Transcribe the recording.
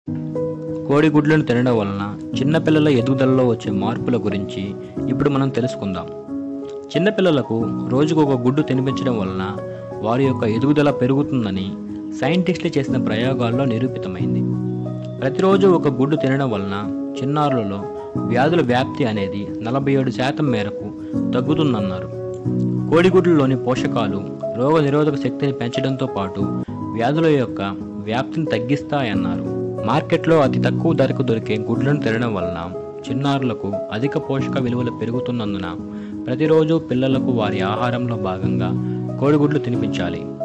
కోడిగుడ్లను తినడం వలన చిన్నపిల్లల ఎదుగుదలలో వచ్చే మార్పుల గురించి ఇప్పుడు మనం తెలుసుకుందాం చిన్నపిల్లలకు రోజుకు ఒక గుడ్డు తినిపించడం వలన వారి యొక్క ఎదుగుదల పెరుగుతుందని సైంటిస్టులు చేసిన ప్రయోగాల్లో నిరూపితమైంది ప్రతిరోజు ఒక గుడ్డు తినడం వలన చిన్నారులలో వ్యాధుల వ్యాప్తి అనేది నలభై ఏడు శాతం మేరకు తగ్గుతుందన్నారు కోడిగుడ్లలోని పోషకాలు రోగ నిరోధక శక్తిని పెంచడంతో పాటు వ్యాధుల యొక్క వ్యాప్తిని తగ్గిస్తాయన్నారు మార్కెట్లో అతి తక్కువ ధరకు దొరికే గుడ్లను తినడం వలన చిన్నారులకు అధిక పోషక విలువలు పెరుగుతున్నందున ప్రతిరోజు పిల్లలకు వారి ఆహారంలో భాగంగా కోడిగుడ్లు తినిపించాలి